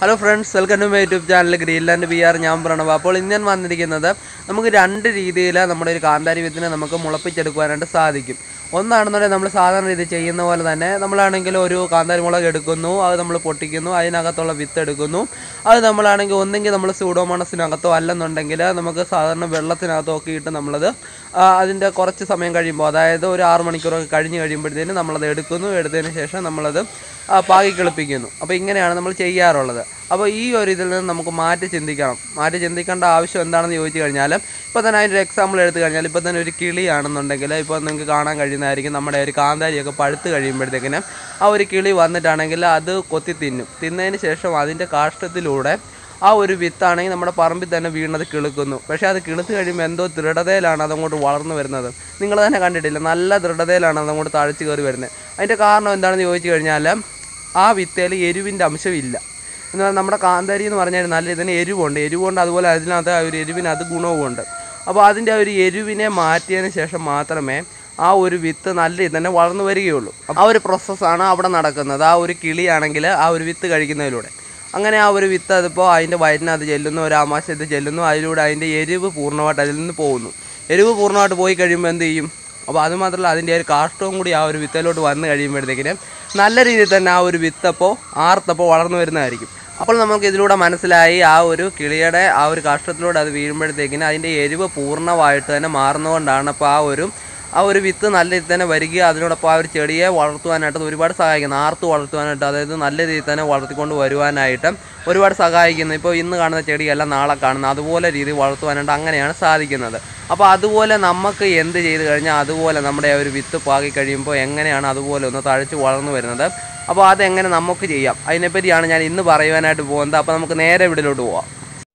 hello friends welcome to my YouTube channel Greenland B R ഞാൻ പ്രണവ് അപ്പോൾ ഇന്ന് ഞാൻ വന്നിരിക്കുന്നത് നമുക്ക് രണ്ട് രീതിയിൽ നമ്മുടെ ഒരു കാന്താരി വിത്തിനെ നമുക്ക് മുളപ്പിച്ചെടുക്കുവാനായിട്ട് സാധിക്കും ഒന്നാണെന്നുണ്ടെങ്കിൽ നമ്മൾ സാധാരണ രീതി ചെയ്യുന്ന പോലെ തന്നെ നമ്മളാണെങ്കിൽ ഒരു കാന്താരി മുളക് എടുക്കുന്നു അത് നമ്മൾ പൊട്ടിക്കുന്നു അതിനകത്തുള്ള വിത്ത് എടുക്കുന്നു അത് നമ്മളാണെങ്കിൽ ഒന്നെങ്കിൽ നമ്മൾ സൂഡോമോണസിനകത്തോ അല്ലെന്നുണ്ടെങ്കിൽ നമുക്ക് സാധാരണ വെള്ളത്തിനകത്തോ ഒക്കെ ഇട്ട് നമ്മളത് ആ, അതിൻ്റെ കുറച്ച് സമയം കഴിയുമ്പോൾ അതായത് ഒരു ആറ് മണിക്കൂറൊക്കെ കഴിഞ്ഞ് കഴിയുമ്പോഴത്തേനും നമ്മളത് എടുക്കുന്നു എടുത്തതിന് ശേഷം നമ്മളത് ആ, പാകി കിളിപ്പിക്കുന്നു അപ്പോൾ ഇങ്ങനെയാണ് നമ്മൾ ചെയ്യാറുള്ളത് അപ്പോൾ ഈ ഒരു ഇതിൽ നിന്ന് നമുക്ക് മാറ്റി ചിന്തിക്കണം മാറ്റി ചിന്തിക്കേണ്ട ആവശ്യം എന്താണെന്ന് ചോദിച്ചു കഴിഞ്ഞാൽ ഇപ്പോൾ തന്നെ അതിൻ്റെ ഒരു എക്സാമ്പിൾ എടുത്തു കഴിഞ്ഞാൽ ഇപ്പോൾ തന്നെ ഒരു കിളിയാണെന്നുണ്ടെങ്കിൽ ഇപ്പോൾ നിങ്ങൾക്ക് കാണാൻ കഴിയുന്നതായിരിക്കും നമ്മുടെ ഒരു കാന്താരിയൊക്കെ പഴുത്ത് കഴിയുമ്പോഴത്തേക്കിന് ആ ഒരു കിളി വന്നിട്ടാണെങ്കിൽ അത് കൊത്തി തിന്നും തിന്നതിന് ശേഷം അതിൻ്റെ കാഷ്ടത്തിലൂടെ ആ ഒരു വിത്താണെങ്കിൽ നമ്മുടെ പറമ്പിൽ തന്നെ വീണത് കിളുക്കുന്നു പക്ഷേ അത് കിളുത്ത് കഴിയുമ്പോൾ എന്തോ ദൃഢതയിലാണ് അതങ്ങോട്ട് വളർന്നു വരുന്നത് നിങ്ങൾ തന്നെ കണ്ടിട്ടില്ല നല്ല ദൃഢതയിലാണ് അതങ്ങോട്ട് തഴച്ച് കയറി വരുന്നത് അതിൻ്റെ കാരണം എന്താണെന്ന് ചോദിച്ചു കഴിഞ്ഞാൽ ആ വിത്തേൽ എരിവിൻ്റെ അംശമില്ല എന്നാൽ നമ്മുടെ കാന്താരി എന്ന് പറഞ്ഞാൽ നല്ല ഇതിന് എരിവുണ്ട് എരിവുണ്ട് അതുപോലെ അതിനകത്ത് ആ ഒരു എരിവിന് അത് ഗുണവുമുണ്ട് അപ്പോൾ അതിൻ്റെ ആ ഒരു എരിവിനെ മാറ്റിയതിന് ശേഷം മാത്രമേ ആ ഒരു വിത്ത് നല്ല ഇത് തന്നെ വളർന്നു വരികയുള്ളൂ ആ ഒരു പ്രോസസ്സാണ് അവിടെ നടക്കുന്നത് ആ ഒരു കിളിയാണെങ്കിൽ ആ ഒരു വിത്ത് കഴിക്കുന്നതിലൂടെ അങ്ങനെ ആ ഒരു വിത്ത് അതിപ്പോൾ അതിൻ്റെ വയറ്റിനകത്ത് ചെല്ലുന്നു ഒരു ആമാശയത്ത് ചെല്ലുന്നു അതിലൂടെ അതിൻ്റെ എരിവ് പൂർണ്ണമായിട്ട് അതിൽ നിന്ന് പോകുന്നു എരിവ് പൂർണ്ണമായിട്ട് പോയി കഴിയുമ്പോൾ എന്ത് ചെയ്യും അപ്പോൾ അത് മാത്രമല്ല അതിൻ്റെ ഒരു കാഷ്ടവും കൂടി ആ ഒരു വിത്തിലോട്ട് വന്ന് കഴിയുമ്പോഴത്തേക്കിന് നല്ല രീതിയിൽ തന്നെ ആ ഒരു വിത്തപ്പോൾ ആർത്തപ്പോൾ വളർന്നു വരുന്നതായിരിക്കും അപ്പോൾ നമുക്ക് ഇതിലൂടെ മനസ്സിലായി ആ ഒരു കിളിയുടെ ആ ഒരു കാഷ്ടത്തിലൂടെ അത് വീഴുമ്പോഴത്തേക്കിന് അതിൻ്റെ എരിവ് പൂർണ്ണമായിട്ട് തന്നെ മാറുന്നതുകൊണ്ടാണ് അപ്പോൾ ആ ഒരു ആ ഒരു വിത്ത് നല്ല രീതിയിൽ തന്നെ വരിക അതിനോടൊപ്പം ആ ഒരു ചെടിയെ വളർത്തുവാനായിട്ട് അത് ഒരുപാട് സഹായിക്കുന്നു ആർത്ത് വളർത്തുവാനായിട്ട് അതായത് നല്ല രീതിയിൽ തന്നെ വളർത്തിക്കൊണ്ട് വരുവാനായിട്ട് ഒരുപാട് സഹായിക്കുന്നു ഇപ്പോൾ ഇന്ന് കാണുന്ന ചെടിയല്ല നാളെ കാണുന്ന അതുപോലെ രീതി വളർത്തുവാനായിട്ട് അങ്ങനെയാണ് സാധിക്കുന്നത് അപ്പോൾ അതുപോലെ നമുക്ക് എന്ത് ചെയ്ത് കഴിഞ്ഞാൽ അതുപോലെ നമ്മുടെ ആ ഒരു വിത്ത് പാകി കഴിയുമ്പോൾ എങ്ങനെയാണ് അതുപോലെ ഒന്ന് തഴച്ച് വളർന്നു വരുന്നത് അപ്പോൾ അതെങ്ങനെ നമുക്ക് ചെയ്യാം അതിനെപ്പറ്റിയാണ് ഞാൻ ഇന്ന് പറയുവാനായിട്ട് പോകുന്നത് അപ്പോൾ നമുക്ക് നേരെ ഇവിടിലോട്ട് പോവാം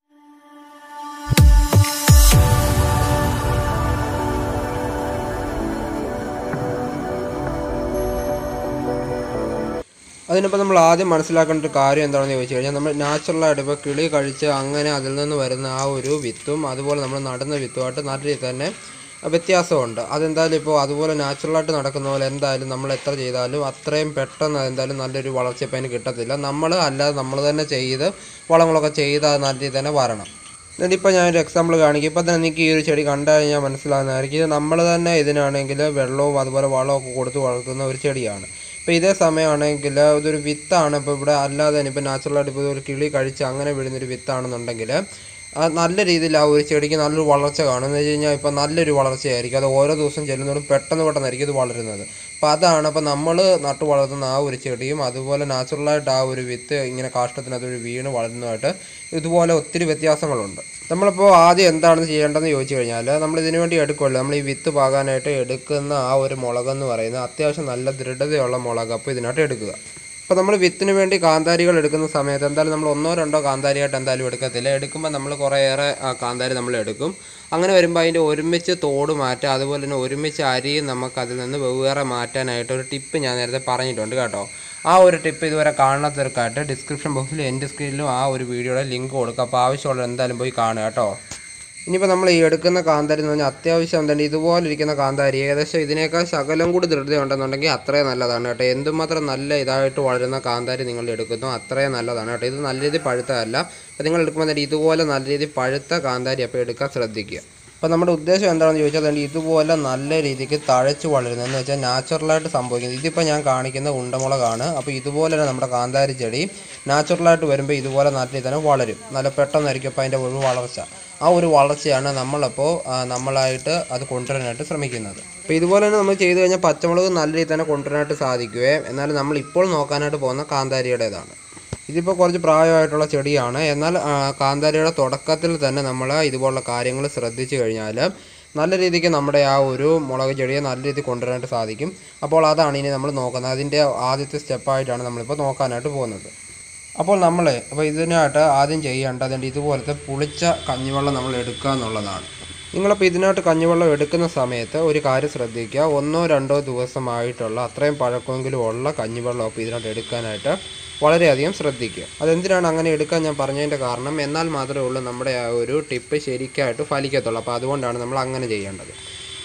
അതിനിപ്പോൾ നമ്മൾ ആദ്യം മനസ്സിലാക്കേണ്ട ഒരു കാര്യം എന്താണെന്ന് ചോദിച്ചു കഴിഞ്ഞാൽ നമ്മൾ നാച്ചുറലായിട്ട് ഇപ്പോൾ കിളി കഴിച്ച് അങ്ങനെ അതിൽ നിന്ന് വരുന്ന ആ ഒരു വിത്തും അതുപോലെ നമ്മൾ നടുന്ന വിത്തുമായിട്ട് നല്ല രീതിയിൽ തന്നെ വ്യത്യാസമുണ്ട് അതെന്തായാലും ഇപ്പോൾ അതുപോലെ നാച്ചുറലായിട്ട് നടക്കുന്ന പോലെ എന്തായാലും നമ്മൾ എത്ര ചെയ്താലും അത്രയും പെട്ടെന്ന് എന്തായാലും നല്ലൊരു വളർച്ച ഇപ്പം അതിന് കിട്ടത്തില്ല നമ്മൾ അല്ലാതെ നമ്മൾ തന്നെ ചെയ്ത് വളങ്ങളൊക്കെ ചെയ്ത് അത് നല്ല രീതിയിൽ തന്നെ വരണം എന്നിട്ടിപ്പോൾ ഞാനൊരു എക്സാമ്പിൾ കാണിക്കും ഇപ്പം തന്നെ എനിക്ക് ഈ ഒരു ചെടി കണ്ടു കഴിഞ്ഞാൽ മനസ്സിലാകുന്നതായിരിക്കും ഇത് നമ്മൾ തന്നെ ഇതിനാണെങ്കിൽ വെള്ളവും അതുപോലെ വളവും ഒക്കെ കൊടുത്ത് വളർത്തുന്ന ഒരു ചെടിയാണ് ഇപ്പോൾ ഇതേ സമയമാണെങ്കിൽ ഇതൊരു വിത്താണ് ഇപ്പോൾ ഇവിടെ അല്ലാതെ തന്നെ ഇപ്പോൾ നാച്ചുറലായിട്ട് ഇപ്പോൾ ഒരു കിളി കഴിച്ച് അങ്ങനെ വീഴുന്നൊരു വിത്താണെന്നുണ്ടെങ്കിൽ ആ നല്ല രീതിയിൽ ആ ഒരു ചെടിക്ക് നല്ലൊരു വളർച്ച കാണും എന്ന് വെച്ച് കഴിഞ്ഞാൽ ഇപ്പോൾ നല്ലൊരു വളർച്ചയായിരിക്കും അത് ഓരോ ദിവസം ചെല്ലുന്നതും പെട്ടെന്ന് പെട്ടെന്നായിരിക്കും ഇത് വളരുന്നത് അപ്പോൾ അതാണ് അപ്പോൾ നമ്മൾ നട്ടു വളർത്തുന്ന ആ ഒരു ചെടിയും അതുപോലെ നാച്ചുറലായിട്ട് ആ ഒരു വിത്ത് ഇങ്ങനെ കാഷ്ടത്തിനകത്ത് വീണ് വളരുന്നതായിട്ട് ഇതുപോലെ ഒത്തിരി വ്യത്യാസങ്ങളുണ്ട് നമ്മളിപ്പോൾ ആദ്യം എന്താണ് ചെയ്യേണ്ടതെന്ന് ചോദിച്ചു കഴിഞ്ഞാൽ നമ്മൾ ഇതിനു വേണ്ടി എടുക്കുമല്ലോ നമ്മൾ ഈ വിത്ത് പാകാനായിട്ട് എടുക്കുന്ന ആ ഒരു മുളകെന്ന് പറയുന്നത് അത്യാവശ്യം നല്ല ദൃഢതയുള്ള മുളക് അപ്പോൾ ഇതിനായിട്ട് എടുക്കുക അപ്പോൾ നമ്മൾ വിത്തിന് വേണ്ടി കാന്താരികൾ എടുക്കുന്ന സമയത്ത് എന്തായാലും നമ്മൾ ഒന്നോ രണ്ടോ കാന്താരിയായിട്ട് എന്തായാലും എടുക്കത്തില്ല എടുക്കുമ്പോൾ നമ്മൾ കുറേയേറെ ആ, കാന്താരി നമ്മൾ എടുക്കും അങ്ങനെ വരുമ്പോൾ അതിൻ്റെ ഒരുമിച്ച് തോട് മാറ്റുക അതുപോലെ തന്നെ ഒരുമിച്ച് അരിയും നമുക്ക് അതിൽ നിന്ന് വെവ്വേറെ മാറ്റാനായിട്ട് ഒരു ടിപ്പ് ഞാൻ നേരത്തെ പറഞ്ഞിട്ടുണ്ട് കേട്ടോ ആ ഒരു ടിപ്പ് ഇതുവരെ കാണാത്തവർക്കായിട്ട് ഡിസ്ക്രിപ്ഷൻ ബോക്സിൽ എൻ്റെ സ്ക്രീനിലും ആ ഒരു വീഡിയോയുടെ ലിങ്ക് കൊടുക്കുക അപ്പോൾ ആവശ്യമുള്ള എന്തായാലും പോയി കാണുക കേട്ടോ ഇനിയിപ്പോൾ നമ്മൾ ഈ എടുക്കുന്ന കാന്താരി എന്ന് പറഞ്ഞാൽ അത്യാവശ്യം എന്താണ് ഇതുപോലെ ഇരിക്കുന്ന കാന്താരി ഏകദേശം ഇതിനേക്കാൾ ശകലം കൂടി ദൃഢതയുണ്ടെന്നുണ്ടെങ്കിൽ അത്രയും നല്ലതാണ് കേട്ടോ എന്തുമാത്രം നല്ല ഇതായിട്ട് വളരുന്ന കാന്താരി നിങ്ങൾ എടുക്കുന്നു അത്രയും നല്ലതാണ് കേട്ടോ ഇത് നല്ല രീതിയിൽ പഴുത്തതല്ല അപ്പോൾ നിങ്ങൾ എടുക്കുമ്പോൾ തന്നെ ഇതുപോലെ നല്ല രീതിയിൽ പഴുത്ത കാന്താരി അപ്പോൾ എടുക്കാൻ ശ്രദ്ധിക്കുക അപ്പോൾ നമ്മുടെ ഉദ്ദേശം എന്താണെന്ന് ചോദിച്ചാൽ അതുകൊണ്ട് ഇതുപോലെ നല്ല രീതിക്ക് തഴച്ച് വളരുന്നത് എന്ന് വെച്ചാൽ നാച്ചുറലായിട്ട് സംഭവിക്കുന്നത് ഇതിപ്പോൾ ഞാൻ കാണിക്കുന്ന ഉണ്ടമുളകാണ് അപ്പോൾ ഇതുപോലെ തന്നെ നമ്മുടെ കാന്താരി ചെടി നാച്ചുറലായിട്ട് വരുമ്പോൾ ഇതുപോലെ നല്ല രീതിയിൽ തന്നെ വളരും നല്ല പെട്ടെന്നായിരിക്കും അപ്പോൾ അതിൻ്റെ ഒരു വളർച്ച ആ ഒരു വളർച്ചയാണ് നമ്മളപ്പോൾ ആ, നമ്മളായിട്ട് അത് കൊണ്ടുവരാനായിട്ട് ശ്രമിക്കുന്നത് അപ്പോൾ ഇതുപോലെ തന്നെ നമ്മൾ ചെയ്തു കഴിഞ്ഞാൽ പച്ചമുളക് നല്ല രീതിയിൽ തന്നെ കൊണ്ടുവരാനായിട്ട് സാധിക്കുകയും എന്നാൽ നമ്മൾ ഇപ്പോൾ നോക്കാനായിട്ട് പോകുന്ന കാന്താരിയുടേതാണ് ഇതിപ്പോൾ കുറച്ച് പ്രായമായിട്ടുള്ള ചെടിയാണ് എന്നാൽ ആ, കാന്താരിയുടെ തുടക്കത്തിൽ തന്നെ നമ്മൾ ഇതുപോലുള്ള കാര്യങ്ങൾ ശ്രദ്ധിച്ചു കഴിഞ്ഞാൽ നല്ല രീതിക്ക് നമ്മുടെ ആ ഒരു മുളക് ചെടിയെ നല്ല രീതിയിൽ കൊണ്ടുവരാനായിട്ട് സാധിക്കും അപ്പോൾ അതാണ് ഇനി നമ്മൾ നോക്കുന്നത് അതിൻ്റെ ആദ്യത്തെ സ്റ്റെപ്പായിട്ടാണ് നമ്മളിപ്പോൾ നോക്കാനായിട്ട് പോകുന്നത് അപ്പോൾ നമ്മൾ അപ്പോൾ ഇതിനായിട്ട് ആദ്യം ചെയ്യേണ്ടത് അതിൻ്റെ ഇതുപോലത്തെ പുളിച്ച കഞ്ഞിവെള്ളം നമ്മൾ എടുക്കുക എന്നുള്ളതാണ് നിങ്ങളിപ്പോൾ ഇതിനായിട്ട് കഞ്ഞിവെള്ളം എടുക്കുന്ന സമയത്ത് ഒരു കാര്യം ശ്രദ്ധിക്കുക ഒന്നോ രണ്ടോ ദിവസമായിട്ടുള്ള അത്രയും പഴക്കമെങ്കിലും ഉള്ള കഞ്ഞിവെള്ളം അപ്പോൾ ഇതിനായിട്ട് എടുക്കാനായിട്ട് വളരെയധികം ശ്രദ്ധിക്കുക അതെന്തിനാണ് അങ്ങനെ എടുക്കാൻ ഞാൻ പറഞ്ഞതിൻ്റെ കാരണം എന്നാൽ മാത്രമേ ഉള്ളൂ നമ്മുടെ ആ ഒരു ടിപ്പ് ശരിക്കായിട്ട് ഫലിക്കത്തുള്ളൂ അപ്പോൾ അതുകൊണ്ടാണ് നമ്മൾ അങ്ങനെ ചെയ്യേണ്ടത്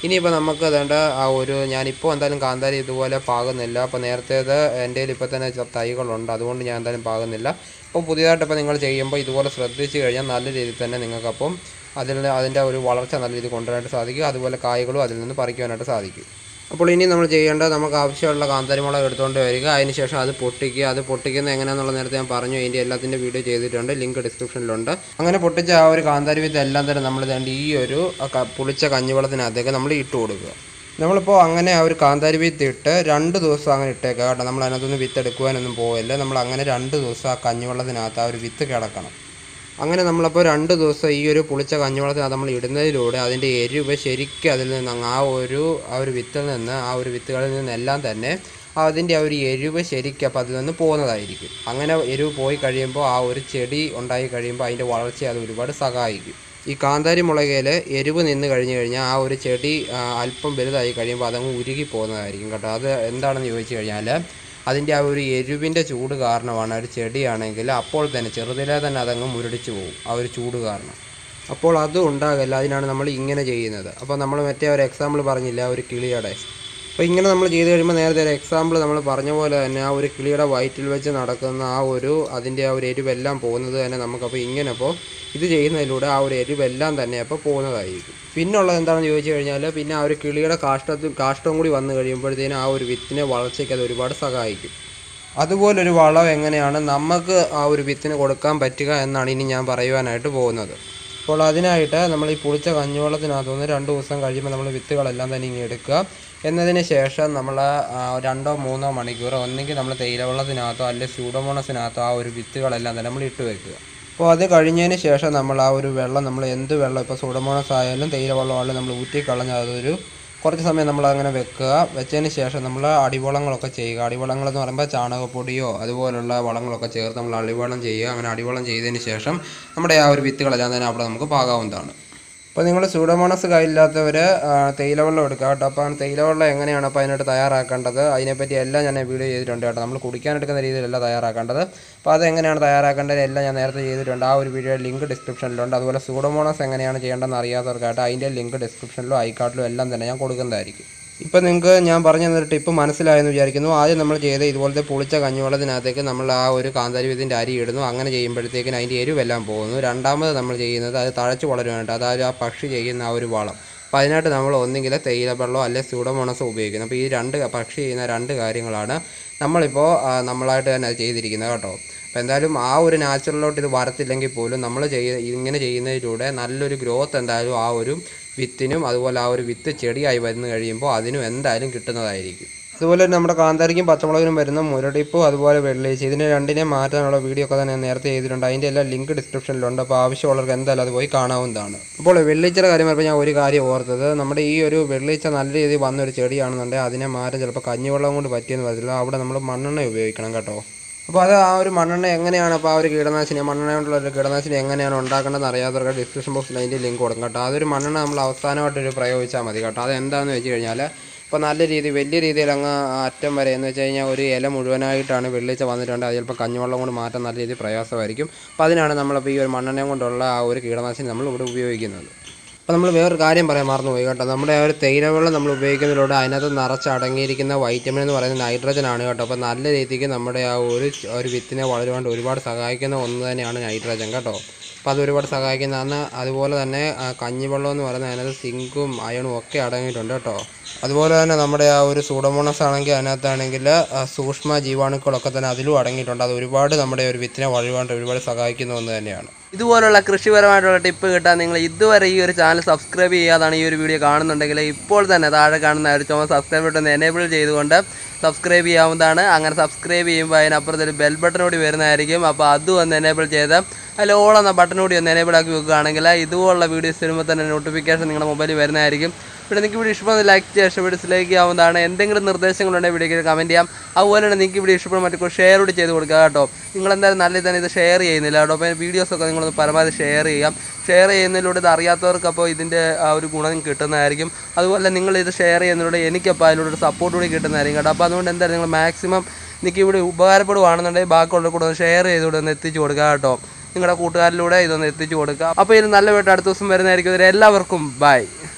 ഇനിയിപ്പോൾ നമുക്ക് വേണ്ട ആ ഒരു ഞാനിപ്പോൾ എന്തായാലും കാന്താരി ഇതുപോലെ പാകുന്നില്ല അപ്പോൾ നേരത്തേത് എൻ്റെ കയ്യിൽ ഇപ്പോൾ തന്നെ ചില തൈകളുണ്ട് അതുകൊണ്ട് ഞാൻ എന്തായാലും പാകുന്നില്ല അപ്പോൾ പുതിയതായിട്ട് ഇപ്പോൾ നിങ്ങൾ ചെയ്യുമ്പോൾ ഇതുപോലെ ശ്രദ്ധിച്ച് കഴിഞ്ഞാൽ നല്ല രീതിയിൽ തന്നെ നിങ്ങൾക്കപ്പം അതിൽ നിന്ന് അതിൻ്റെ ഒരു വളർച്ച നല്ല രീതിയിൽ കൊണ്ടുവരാനായിട്ട് സാധിക്കും അതുപോലെ കായ്കളും അതിൽ നിന്ന് പറിക്കുവാനായിട്ട് സാധിക്കും അപ്പോൾ ഇനി നമ്മൾ ചെയ്യേണ്ടത് നമുക്ക് ആവശ്യമുള്ള കാന്താരിമുളക് എടുത്തുകൊണ്ട് വരിക അതിനുശേഷം അത് പൊട്ടിക്കുക അത് പൊട്ടിക്കുന്നത് എങ്ങനെയാണെന്നുള്ള നേരത്തെ ഞാൻ പറഞ്ഞു അതിൻ്റെ എല്ലാത്തിൻ്റെ വീഡിയോ ചെയ്തിട്ടുണ്ട് ലിങ്ക് ഡിസ്ക്രിപ്ഷനിലുണ്ട് അങ്ങനെ പൊട്ടിച്ച ആ ഒരു കാന്താരി വിത്ത് എല്ലാം തന്നെ നമ്മൾ വേണ്ട ഈ ഒരു ക- പുളിച്ച കഞ്ഞിവെള്ളത്തിനകത്തേക്ക് നമ്മൾ ഇട്ട് കൊടുക്കുക നമ്മളിപ്പോൾ അങ്ങനെ ആ ഒരു കാന്താരി വിത്ത് ഇട്ട് രണ്ട് ദിവസം അങ്ങനെ ഇട്ടേക്കുക കേട്ടോ നമ്മൾ അതിനകത്തൊന്നും വിത്ത് എടുക്കുവാനൊന്നും പോവില്ല നമ്മൾ അങ്ങനെ രണ്ട് ദിവസം ആ കഞ്ഞിവെള്ളത്തിനകത്ത് ആ ഒരു വിത്ത് കിടക്കണം അങ്ങനെ നമ്മളപ്പോൾ രണ്ട് ദിവസം ഈ ഒരു പുളിച്ച കഞ്ഞിവെള്ളത്തിനകത്ത് നമ്മൾ ഇടുന്നതിലൂടെ അതിൻ്റെ എരിവ് ശരിക്കും അതിൽ നിന്ന് അങ്ങ് ആ ഒരു ആ ഒരു വിത്തിൽ നിന്ന് ആ ഒരു വിത്തുകളിൽ നിന്നെല്ലാം തന്നെ അതിൻ്റെ ആ ഒരു എരിവ് ശരിക്കും അപ്പോൾ അതിൽ നിന്ന് പോകുന്നതായിരിക്കും അങ്ങനെ എരിവ് പോയി കഴിയുമ്പോൾ ആ ഒരു ചെടി ഉണ്ടായി കഴിയുമ്പോൾ അതിൻ്റെ വളർച്ചയെ അത് ഒരുപാട് സഹായിക്കും ഈ കാന്താരി മുളകയിൽ എരിവ് നിന്ന് കഴിഞ്ഞ് കഴിഞ്ഞാൽ ആ ഒരു ചെടി ആ, അല്പം വലുതായി കഴിയുമ്പോൾ അതങ്ങ് ഉരുകി പോകുന്നതായിരിക്കും കേട്ടോ അത് എന്താണെന്ന് ചോദിച്ചു കഴിഞ്ഞാൽ അതിൻ്റെ ആ ഒരു എരിവിൻ്റെ ചൂട് കാരണമാണ് ഒരു ചെടിയാണെങ്കിൽ അപ്പോൾ തന്നെ ചെറുതിലെ തന്നെ അതങ്ങ് മുരടിച്ചു പോകും ആ ഒരു ചൂട് കാരണം അപ്പോൾ അത് ഉണ്ടാകില്ല അതിനാണ് നമ്മൾ ഇങ്ങനെ ചെയ്യുന്നത് അപ്പോൾ നമ്മൾ മറ്റേ ഒരു എക്സാമ്പിൾ പറഞ്ഞില്ല ആ ഒരു കിളിയുടെ അപ്പോൾ ഇങ്ങനെ നമ്മൾ ചെയ്ത് കഴിയുമ്പോൾ നേരത്തെ ഒരു എക്സാമ്പിൾ നമ്മൾ പറഞ്ഞ പോലെ തന്നെ ആ ഒരു കിളിയുടെ വയറ്റിൽ വെച്ച് നടക്കുന്ന ആ ഒരു അതിൻ്റെ ആ ഒരു എരിവെല്ലാം പോകുന്നത് തന്നെ നമുക്കപ്പോൾ ഇങ്ങനെ അപ്പോൾ ഇത് ചെയ്യുന്നതിലൂടെ ആ ഒരു എരിവെല്ലാം തന്നെ അപ്പോൾ പോകുന്നതായിരിക്കും പിന്നുള്ളത് എന്താണെന്ന് ചോദിച്ചു കഴിഞ്ഞാൽ പിന്നെ ആ ഒരു കിളിയുടെ കാഷ്ടത്തിൽ കാഷ്ടവും കൂടി വന്നു കഴിയുമ്പോഴത്തേനും ആ ഒരു വിത്തിനെ വളർച്ചയ്ക്ക് അത് ഒരുപാട് സഹായിക്കും അതുപോലൊരു വളം എങ്ങനെയാണ് നമുക്ക് ആ ഒരു വിത്തിന് കൊടുക്കാൻ പറ്റുക എന്നാണ് ഇനി ഞാൻ പറയുവാനായിട്ട് പോകുന്നത് അപ്പോൾ അതിനായിട്ട് നമ്മൾ ഈ പുളിച്ച കഞ്ഞിവെള്ളത്തിനകത്തുനിന്ന് രണ്ട് ദിവസം കഴിയുമ്പോൾ നമ്മൾ വിത്തുകളെല്ലാം തന്നെ ഇങ്ങനെ എടുക്കുക എന്നതിന് ശേഷം നമ്മൾ ആ, രണ്ടോ മൂന്നോ മണിക്കൂർ ഒന്നെങ്കിൽ നമ്മൾ തേയിലവെള്ളത്തിനകത്തോ അല്ലെങ്കിൽ സ്യൂഡോമോണസിനകത്തോ ആ ഒരു വിത്തുകളെല്ലാം തന്നെ നമ്മൾ ഇട്ട് വെക്കുക അപ്പോൾ അത് കഴിഞ്ഞതിന് ശേഷം നമ്മൾ ആ ഒരു വെള്ളം നമ്മൾ എന്ത് വെള്ളം ഇപ്പോൾ സൂഡോമോണസ് ആയാലും തേയില വെള്ളമായാലും നമ്മൾ ഊറ്റിക്കളഞ്ഞ് അതൊരു കുറച്ച് സമയം നമ്മൾ അങ്ങനെ വെക്കുക വെച്ചതിന് ശേഷം നമ്മൾ അടിവളങ്ങളൊക്കെ ചെയ്യുക അടിവളങ്ങൾ എന്ന് പറയുമ്പോൾ ചാണകപ്പൊടിയോ അതുപോലുള്ള വളങ്ങളൊക്കെ ചേർത്ത് നമ്മൾ അടിവളം ചെയ്യുക അങ്ങനെ അടിവളം ചെയ്തതിന് ശേഷം നമ്മുടെ ആ ഒരു വിത്തുകളെല്ലാം തന്നെ അവിടെ നമുക്ക് പാകാവുന്നതാണ് അപ്പോൾ നിങ്ങൾ സൂഡോമോണസ് കയ്യില്ലാത്തവർ തേയിലവെള്ളം എടുക്കുക കേട്ടോ അപ്പോൾ തേയിലവെള്ളം എങ്ങനെയാണ് അപ്പോൾ അതിനായിട്ട് തയ്യാറാക്കേണ്ടത് അതിനെപ്പറ്റി എല്ലാം ഞാൻ വീഡിയോ ചെയ്തിട്ടുണ്ട് കേട്ടോ നമ്മൾ കുടിക്കാൻ എടുക്കുന്ന രീതിയിലല്ല തയ്യാറാക്കേണ്ടത് അപ്പോൾ അതെങ്ങനെയാണ് തയ്യാറാക്കേണ്ടത് എല്ലാം ഞാൻ നേരത്തെ ചെയ്തിട്ടുണ്ട് ആ ഒരു വീഡിയോ ലിങ്ക് ഡിസ്ക്രിപ്ഷനിലുണ്ട് അതുപോലെ സൂഡോമോണസ് എങ്ങനെയാണ് ചെയ്യേണ്ടതെന്ന് അറിയാത്തവർക്കായിട്ട് അതിൻ്റെ ലിങ്ക് ഡിസ്ക്രിപ്ഷനിലും ഐക്കാർഡിലും എല്ലാം തന്നെ ഞാൻ കൊടുക്കുന്നതായിരിക്കും ഇപ്പം നിങ്ങൾക്ക് ഞാൻ പറഞ്ഞു തന്നൊരു ടിപ്പ് മനസ്സിലായെന്ന് വിചാരിക്കുന്നു ആദ്യം നമ്മൾ ചെയ്ത ഇതുപോലത്തെ പുളിച്ച കഞ്ഞിവെള്ളത്തിനകത്തേക്ക് നമ്മൾ ആ ഒരു കാന്താരി വിത്തിൻ്റെ അരി ഇടുന്നു അങ്ങനെ ചെയ്യുമ്പോഴത്തേക്കിന് അതിൻ്റെ എരിവെല്ലാം പോകുന്നു രണ്ടാമത് നമ്മൾ ചെയ്യുന്നത് അത് തഴച്ച് വളരുവാനായിട്ട് അതായത് ആ പക്ഷി ചെയ്യുന്ന ആ ഒരു വളം അപ്പോൾ അതിനായിട്ട് നമ്മൾ ഒന്നെങ്കിൽ തേയില വെള്ളമോ അല്ലെങ്കിൽ സ്യൂഡോമോണസോ ഉപയോഗിക്കുന്നു അപ്പോൾ ഈ രണ്ട് പക്ഷി ചെയ്യുന്ന രണ്ട് കാര്യങ്ങളാണ് നമ്മളിപ്പോൾ ആ, നമ്മളായിട്ട് തന്നെ അത് ചെയ്തിരിക്കുന്നത് കേട്ടോ അപ്പോൾ എന്തായാലും ആ ഒരു നാച്ചുറലോട്ട് ഇത് വരത്തില്ലെങ്കിൽ പോലും നമ്മൾ ചെയ്യ ഇങ്ങനെ ചെയ്യുന്നതിലൂടെ നല്ലൊരു ഗ്രോത്ത് എന്തായാലും ആ ഒരു വിത്തിനും അതുപോലെ ആ ഒരു വിത്ത് ചെടിയായി വരുന്ന കഴിയുമ്പോൾ അതിനും എന്തായാലും കിട്ടുന്നതായിരിക്കും അതുപോലെ തന്നെ നമ്മുടെ കാന്താരിക്കും പച്ചമുളകിനും വരുന്ന മുരടിപ്പും അതുപോലെ വെള്ളീച്ച ഇതിനെ രണ്ടിനെ മാറ്റാനുള്ള വീഡിയോ ഒക്കെ തന്നെ ഞാൻ നേരത്തെ ചെയ്തിട്ടുണ്ട് അതിൻ്റെ എല്ലാം ലിങ്ക് ഡിസ്ക്രിപ്ഷനിലുണ്ട് അപ്പോൾ ആവശ്യമുള്ളവർക്ക് എന്തായാലും അത് പോയി കാണാവുന്നതാണ് അപ്പോൾ വെള്ളീച്ചയുടെ കാര്യം പറയുമ്പോൾ ഞാൻ ഒരു കാര്യം ഓർത്തത് നമ്മുടെ ഈ ഒരു വെള്ളീച്ച നല്ല രീതിയിൽ വന്നൊരു ചെടിയാണെന്നുണ്ടെങ്കിൽ അതിനെ മാറ്റാൻ ചിലപ്പോൾ കഞ്ഞിവെള്ളം കൊണ്ട് പറ്റിയെന്ന് വരത്തില്ല അവിടെ നമ്മൾ മണ്ണെണ്ണ ഉപയോഗിക്കണം കേട്ടോ അപ്പോൾ അത് ആ ഒരു മണ്ണെണ്ണ എങ്ങനെയാണ് അപ്പോൾ ആ ഒരു കീടനാശിനി മണ്ണെണ്ണ കൊണ്ടുള്ള ഒരു കീടനാശിനി എങ്ങനെയാണ് ഉണ്ടാക്കേണ്ടതെന്ന് അറിയാത്തവർക്ക് ഡിസ്ക്രിപ്ഷൻ ബോക്സിൽ അതിൻ്റെ ലിങ്ക് കൊടുക്കാം കേട്ടോ അതൊരു മണ്ണെണ്ണ നമ്മൾ അവസാനമായിട്ടൊരു പ്രയോഗിച്ചാൽ മതി കേട്ടോ അത് എന്താണെന്ന് വെച്ച് കഴിഞ്ഞാൽ ഇപ്പോൾ നല്ല രീതി വലിയ രീതിയിൽ അങ്ങ് അറ്റം വരെ എന്ന് വെച്ച് കഴിഞ്ഞാൽ ഒരു ഇല മുഴുവനായിട്ടാണ് വെള്ളിച്ച വന്നിട്ടുണ്ട് അത് ചിലപ്പോൾ കഞ്ഞിവെള്ളം കൊണ്ട് മാറ്റാൻ നല്ല രീതിയിൽ പ്രയാസമായിരിക്കും അപ്പോൾ അതിനാണ് നമ്മളിപ്പോൾ ഈ ഒരു മണ്ണെണ്ണ കൊണ്ടുള്ള ആ ഒരു കീടനാശിനി നമ്മൾ ഇവിടെ ഉപയോഗിക്കുന്നത് അപ്പോൾ നമ്മൾ വേറൊരു കാര്യം പറയാൻ മറന്നുപോയി കേട്ടോ നമ്മുടെ ആ ഒരു തേയിലവെള്ളം നമ്മൾ ഉപയോഗിക്കുന്നതിലൂടെ അതിനകത്ത് നിറച്ചടങ്ങിയിരിക്കുന്ന വൈറ്റമിൻ എന്ന് പറയുന്നത് നൈട്രജൻ ആണ് കേട്ടോ അപ്പോൾ നല്ല രീതിക്ക് നമ്മുടെ ആ ഒരു ച- ഒരു വിത്തിനെ വളരുവാൻ ഒരുപാട് സഹായിക്കുന്ന ഒന്ന് തന്നെയാണ് നൈട്രജൻ കേട്ടോ അപ്പോൾ അത് ഒരുപാട് സഹായിക്കുന്നതാണ് അതുപോലെ തന്നെ ആ, കഞ്ഞിവെള്ളം എന്ന് പറയുന്നത് അതിനകത്ത് സിങ്കും അയണും ഒക്കെ അടങ്ങിയിട്ടുണ്ട് കേട്ടോ അതുപോലെ തന്നെ നമ്മുടെ ആ ഒരു സൂഡോമോണസ് ആണെങ്കിൽ അതിനകത്താണെങ്കിൽ ആ, സൂക്ഷ്മ ജീവാണുക്കളൊക്കെ തന്നെ അതിലും അടങ്ങിയിട്ടുണ്ട് അത് ഒരുപാട് നമ്മുടെ ഒരു വിത്തിനെ വളരുവാൻ ഒരുപാട് സഹായിക്കുന്ന ഒന്ന് തന്നെയാണ് ഇതുപോലുള്ള കൃഷിപരമായിട്ടുള്ള ടിപ്പ് കിട്ടാൻ നിങ്ങൾ ഇതുവരെ ഈ ഒരു ചാനൽ സബ്സ്ക്രൈബ് ചെയ്യാതാണ് ഈ ഒരു വീഡിയോ കാണുന്നുണ്ടെങ്കിൽ ഇപ്പോൾ തന്നെ താഴെ കാണുന്ന ആ ഒരു ചുമ സബ്സ്ക്രൈബ് ബട്ടൺ എനേബിൾ ചെയ്തുകൊണ്ട് സബ്സ്ക്രൈബ് ചെയ്യാവുന്നതാണ് അങ്ങനെ സബ്സ്ക്രൈബ് ചെയ്യുമ്പോൾ അതിനപ്പുറത്ത് ഒരു ബെൽ ബട്ടൺ കൂടി വരുന്നതായിരിക്കും അപ്പോൾ അതും ഒന്ന് എനേബിൾ ചെയ്ത് അതിൽ ഓൾ എന്ന ബട്ടൺ കൂടി ഒന്ന് എനേബിൾ ആക്കി വെക്കുകയാണെങ്കിൽ ഇതുപോലുള്ള വീഡിയോസ് വരുമ്പോൾ തന്നെ നോട്ടിഫിക്കേഷൻ നിങ്ങളുടെ മൊബൈലിൽ വരുന്നതായിരിക്കും പിന്നെ നിങ്ങൾക്ക് വീഡിയോ ഇഷ്ടപ്പെടുന്ന ലൈക്ക് ചെയ്യുക ഇഷ്ടപ്പെട്ട് ഡിസ്ലൈക്ക് ചെയ്യാവുന്നതാണ് എന്തെങ്കിലും നിർദ്ദേശങ്ങളുണ്ടെങ്കിൽ വീഡിയോക്ക് കമൻറ്റ് ചെയ്യാം അതുപോലെ തന്നെ നിങ്ങൾക്ക് വീഡിയോ ഇഷ്ടപ്പെടുന്ന മറ്റു ഷെയർ കൂടി ചെയ്ത് കൊടുക്കുക കേട്ടോ നിങ്ങൾ എന്തായാലും നല്ല തന്നെ ഇത് ഷെയർ ചെയ്യുന്നില്ല കേട്ടോ അപ്പോൾ വീഡിയോസൊക്കെ നിങ്ങളൊന്ന് പരമാവധി ഷെയർ ചെയ്യാം ഷെയർ ചെയ്യുന്നതിലൂടെ ഇത് അറിയാത്തവർക്ക് അപ്പോൾ ഇതിൻ്റെ ആ ഒരു ഗുണം കിട്ടുന്നതായിരിക്കും അതുപോലെ നിങ്ങൾ ഇത് ഷെയർ ചെയ്യുന്നതിലൂടെ എനിക്കപ്പോൾ അതിലൂടെ ഒരു സപ്പോർട്ട് കൂടി കിട്ടുന്നതായിരിക്കും കേട്ടോ അപ്പോൾ അതുകൊണ്ട് എന്തായാലും നിങ്ങൾ മാക്സിമം നിങ്ങൾക്ക് ഇവിടെ ഉപകാരപ്പെടുവാണെന്നുണ്ടെങ്കിൽ ബാക്കിയുള്ള കൂടെ ഒന്ന് ഷെയർ ചെയ്തുകൂടെ ഒന്ന് എത്തിച്ചു കൊടുക്കുക കേട്ടോ നിങ്ങളുടെ കൂട്ടുകാരിലൂടെ ഇതൊന്ന് എത്തിച്ചു കൊടുക്കുക അപ്പോൾ ഇത് നല്ല വീട്ട് അടുത്ത ദിവസം വരുന്നതായിരിക്കും ഇതിന് എല്ലാവർക്കും ബൈ